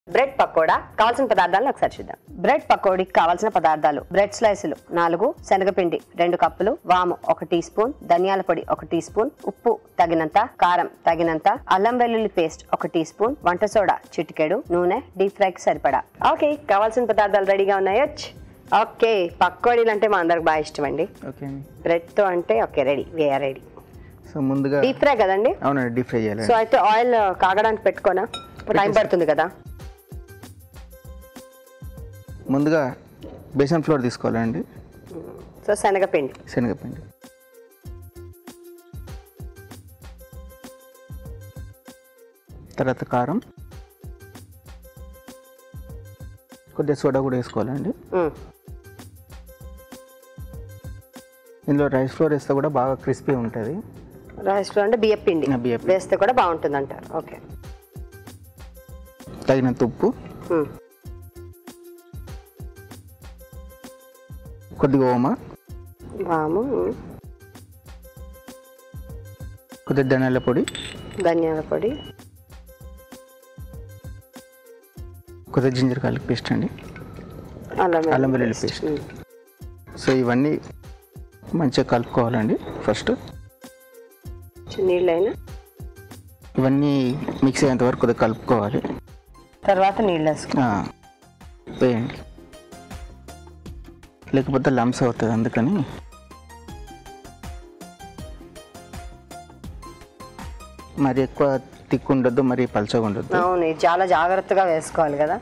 Bread pakoda కావాల్సిన పదార్థాలను ఒకసారి చూద్దాం బ్రెడ్ పకోడీకి కావాల్సిన పదార్థాలు బ్రెడ్ స్లైసులు నాలుగు శనగపిండి రెండు కప్పులు వాము ఒక టీ స్పూన్ ధనియాల పొడి ఒక టీ స్పూన్ ఉప్పు తగినంత కారం తగినంత అల్లం వెల్లుల్లి పేస్ట్ ఒక టీ స్పూన్ వంట సోడా చిటికెడు నూనె డీప్ ఫ్రైకి సరిపడా ఓకే కావాల్సిన పదార్థాలు రెడీగా ఉన్నాయో ఓకే పకోడీలు అంటే మా అందరికి బాగా ఇష్టం అండి ఓకే అండి బ్రెడ్ తో అంటే okay ready we are ready so ముందుగా డీప్ ఫ్రై కదండి అవునండి డీప్ ఫ్రై చేయాలి సో అయితే ఆయిల్ కాగడానికి పెట్టుకోనా టైం పడుతుంది కదా ముందుగా బేసన్ ఫ్లోర్ తీసుకోవాలండి సో శనగపిండి శనగపిండి తర్వాత కారం కొద్దిగా సోడా కూడా వేసుకోవాలండి మ్మ్. ఇందులో రైస్ ఫ్లోర్ వేస్తే కూడా బాగా క్రిస్పీ ఉంటుంది రైస్ లో అంటే బియ్యం పిండి ఆ, బియ్యం పిండి. వేస్తే కూడా బాగుంటుంది అంటారు ఓకే తగినంత ఉప్పు మ్మ్. కొద్దిగా ఓమ వాము మ్మ్. కొద్దిగా ధనియాల పొడి ధనియాల పొడి కొద్దిగా జింజర్ గార్లిక్ పేస్ట్ అండి అల్లం అల్లం వెల్లుల్లి పేస్ట్ మ్మ్. సో ఇవన్నీ మంచిగా కలుపుకోవాలండి ఫస్ట్ కొంచెం నీళ్ళైనా ఇవన్నీ మిక్స్ అయ్యేంత వరకు కొద్దిగా కలుపుకోవాలి తర్వాత నీళ్ళు వేసుకో ఆ, వేయండి లేకపోతే లమ్స్ అవుతుంది అందుకని మరి ఎక్కువ తిక్కు ఉండొద్దు మరి పలచగా ఉండొద్దు అవును ఇది చాలా జాగ్రత్తగా వేసుకోవాలి కదా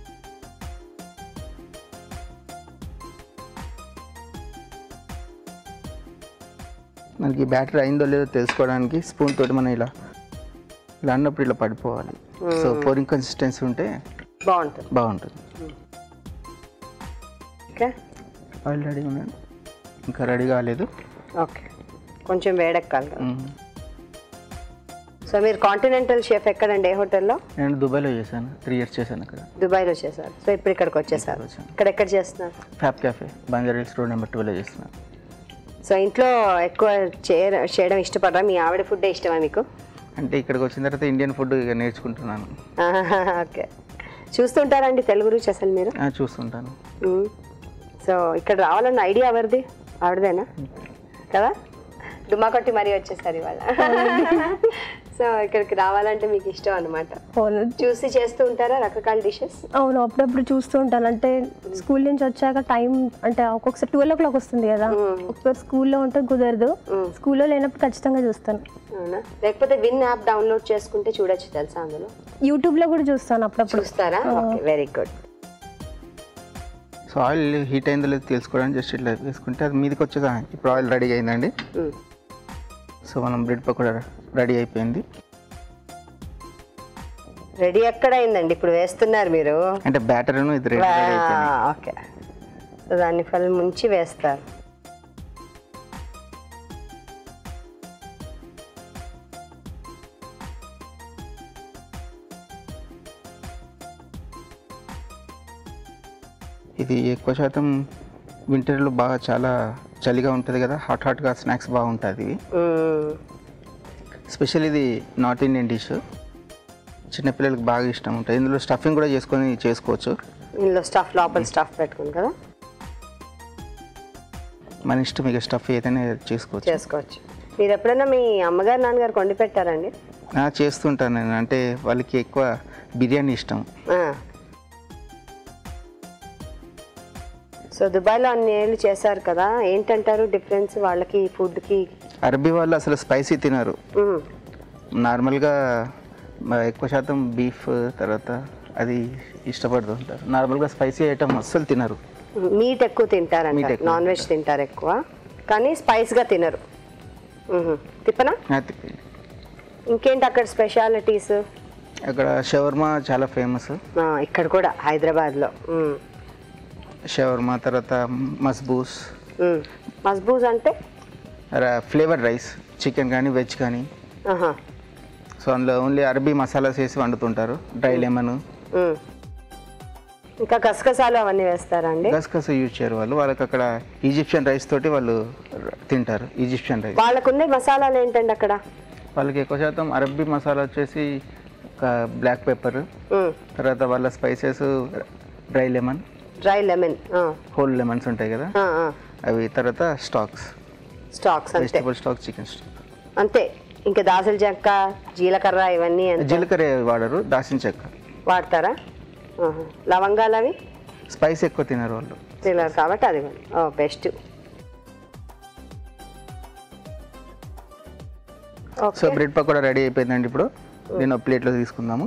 మనకి బ్యాటరీ అయిందో లేదో తెలుసుకోవడానికి స్పూన్ తోటి మనం ఇలా ఇలా అన్నప్పుడు ఇలా పడిపోవాలి సో పోరింగ్ కన్సిస్టెన్సీ ఉంటే బాగుంటుంది బాగుంటుంది ఓకే ఆయిల్ రెడీ ఉందండి ఇంకా రెడీ కాలేదు ఓకే కొంచెం వేడెక్కాలి కదా మ్మ్. సో మీరు కాంటినెంటల్ షెఫ్ ఎక్కడండి ఏ హోటల్లో నేను దుబాయ్లో చేశాను త్రీ ఇయర్స్ చేశాను అక్కడ దుబాయ్లో చేశారు సో ఇప్పుడు ఇక్కడికి వచ్చేసారు వచ్చాను. ఇక్కడ ఎక్కడ చేస్తున్నారు ఫ్యాప్ café Banjara Hills road number ట్వెల్వ్లో చేస్తున్నాను సో ఇంట్లో ఎక్కువ చేయ- చేయడం ఇష్టపడరా మీ ఆవిడ ఫుడ్ ఇష్టమా మీకు అంటే ఇక్కడికి వచ్చిన తర్వాత ఇండియన్ ఫుడ్ ఇక నేర్చుకుంటున్నాను ఓకే చూస్తుంటారండి తెలుగు రుచి అసలు మీరు ఆ, చూస్తుంటాను మ్మ్. సో ఇక్కడ రావాలన్న ఐడియా ఎవరిది ఆవిడదేనా కదా డుమ్మా కొట్టి మరీ వచ్చేసారు ఇవాళ సో ఇక్కడికి రావాలంటే మీకు ఇష్టం అనమాట అవును చూసి చేస్తూ ఉంటారా రకరకాల డిషెస్ అవును అప్పుడప్పుడు చూస్తూ ఉంటాను అంటే స్కూల్ నుంచి వచ్చాక టైం అంటే ఒక్కొక్కసారి ట్వెల్వ్ ఓ క్లాక్ వస్తుంది కదా ఒకసారి స్కూల్లో ఉంటే కుదరదు స్కూల్లో లేనప్పుడు ఖచ్చితంగా చూస్తాను అవునా లేకపోతే విన్ యాప్ డౌన్లోడ్ చేసుకుంటే చూడొచ్చు తెలుసా అందులో యూట్యూబ్లో కూడా చూస్తాను అప్పుడప్పుడు చూస్తారా okay very good so oil heat అయిందో లేదో తెలుసుకోవడానికి జస్ట్ ఇట్లా వేసుకుంటే అది మీదకి వచ్చేదా ఇప్పుడు ఆయిల్ రెడీ అయిందండి సో మనం బ్రెడ్ పకోడా రెడీ అయిపోయింది రెడీ ఎక్కడ అయిందండి ఇప్పుడు వేస్తున్నారు మీరు అంటే బ్యాటర్ను ఇది రెడీ రెడీ అయిపోయింది ఓకే సో దాన్ని ఫల్ ముంచి వేస్తారు ఇది ఎక్కువ శాతం వింటర్లో బాగా చాలా చలిగా ఉంటుంది కదా హాట్ హాట్గా స్నాక్స్ బాగుంటుంది ఇవి మ్మ్. స్పెషల్ ఇది నార్త్ ఇండియన్ డిష్ చిన్నపిల్లలకి బాగా ఇష్టం ఉంటుంది ఇందులో స్టఫింగ్ కూడా చేసుకొని చేసుకోవచ్చు ఇందులో స్టఫ్ లోపల స్టఫ్ పెట్టుకుని కదా మన ఇష్టం ఇక స్టఫ్ ఏదైనా చేసుకోవచ్చు చేసుకోవచ్చు మీరు ఎప్పుడైనా మీ అమ్మగారు నాన్నగారు వండి పెట్టారండి ఆ, చేస్తుంటాను నేను అంటే వాళ్ళకి ఎక్కువ బిర్యానీ ఇష్టం ఆ. సో దుబాయ్లో అన్ని ఏళ్ళు చేశారు కదా ఏంటంటారు డిఫరెన్స్ వాళ్ళకి ఫుడ్కి అరబీ వాళ్ళు అసలు స్పైసీ తినరు నార్మల్గా మ- ఎక్కువ శాతం బీఫ్ తర్వాత అది ఇష్టపడుతుంటారు నార్మల్గా స్పైసీ ఐటమ్ అస్సలు తినరు మీట్ ఎక్కువ Meat తింటారంట ఎక్కువ నాన్ వెజ్ తింటారు ఎక్కువ కానీ స్పైస్గా తినరు మ్మ్. తిప్పనా అది- ఇంకేంటి అక్కడ స్పెషాలిటీస్ అక్కడ షవర్మా చాలా ఫేమస్ ఇక్కడ కూడా హైదరాబాద్లో మ్మ్. షవర్మా తర్వాత మస్బూస్ మ్మ్. మస్బూజ్ అంటే ఫ్లేవర్ రైస్ చికెన్ కానీ వెజ్ కానీ ఆహా. సో అందులో ఓన్లీ అరబీ మసాలాస్ వేసి వండుతుంటారు డ్రై లెమన్ మ్మ్. ఇంకా గసగసాలు అవన్నీ వేస్తారా అండి గసగస యూజ్ చేయరు వాళ్ళు వాళ్ళకి అక్కడ ఈజిప్షియన్ రైస్ తోటి వాళ్ళు తింటారు ఈజిప్షియన్ రైస్ వాళ్ళకున్న మసాలాలు ఏంటండి అక్కడ వాళ్ళకి ఎక్కువ శాతం అరబీ మసాలా వచ్చేసి బ్లాక్ పెప్పర్ తర్వాత వాళ్ళ spices dry lemon dry lemon whole lemons ఉంటాయి కదా అవి తర్వాత స్టాక్స్ స్టాక్స్ అంతే వెజిటబుల్ స్టాక్ చికెన్ స్టాక్ అంతే ఇంకా దాసల చెక్క జీలకర్ర ఇవన్నీ అంతే జీలకర్ర వాడరు దాచిన చెక్క వాడతారా ఆహా. లవంగాలు అవి స్పైస్ ఎక్కువ తినరు వాళ్ళు తినరు కాబట్టి అది ఓ best so okay bread pakoda ready అయిపోయిందండి ఇప్పుడు నేను ప్లేట్లో తీసుకుందాము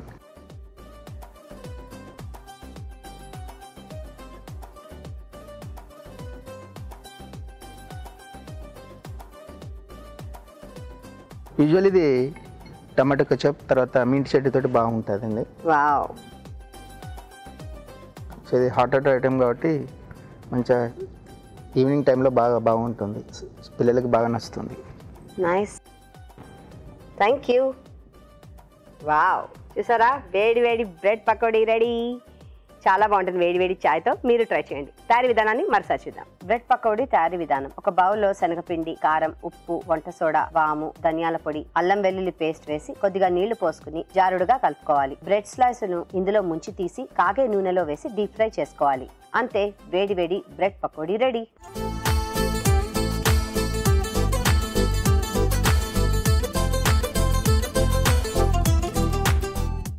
యూజువల్ ఇది టమాటో కచప్ తర్వాత మింట్ చట్నీ తోటి బాగుంటుందండి వావ్ సో ఇది హాట్ హాట్ ఐటమ్ కాబట్టి మంచిగా ఈవినింగ్ టైంలో బాగా బాగుంటుంది పిల్లలకి బాగా నచ్చుతుంది నైస్ థ్యాంక్ యూ వావ్ చూసారా వేడి వేడి బ్రెడ్ పకోడీ రెడీ చాలా బాగుంటుంది వేడి వేడి చాయ్తో మీరు ట్రై చేయండి తయారీ విధానాన్ని మరోసారి చూద్దాం బ్రెడ్ పకోడీ తయారీ విధానం ఒక బౌల్లో శనగపిండి కారం ఉప్పు వంట సోడా వాము ధనియాల పొడి అల్లం వెల్లుల్లి పేస్ట్ వేసి కొద్దిగా నీళ్లు పోసుకుని జారుడుగా కలుపుకోవాలి బ్రెడ్ స్లైస్ ను ఇందులో ముంచి తీసి కాగే నూనెలో వేసి డీప్ ఫ్రై చేసుకోవాలి అంతే వేడి వేడి బ్రెడ్ పకోడీ రెడీ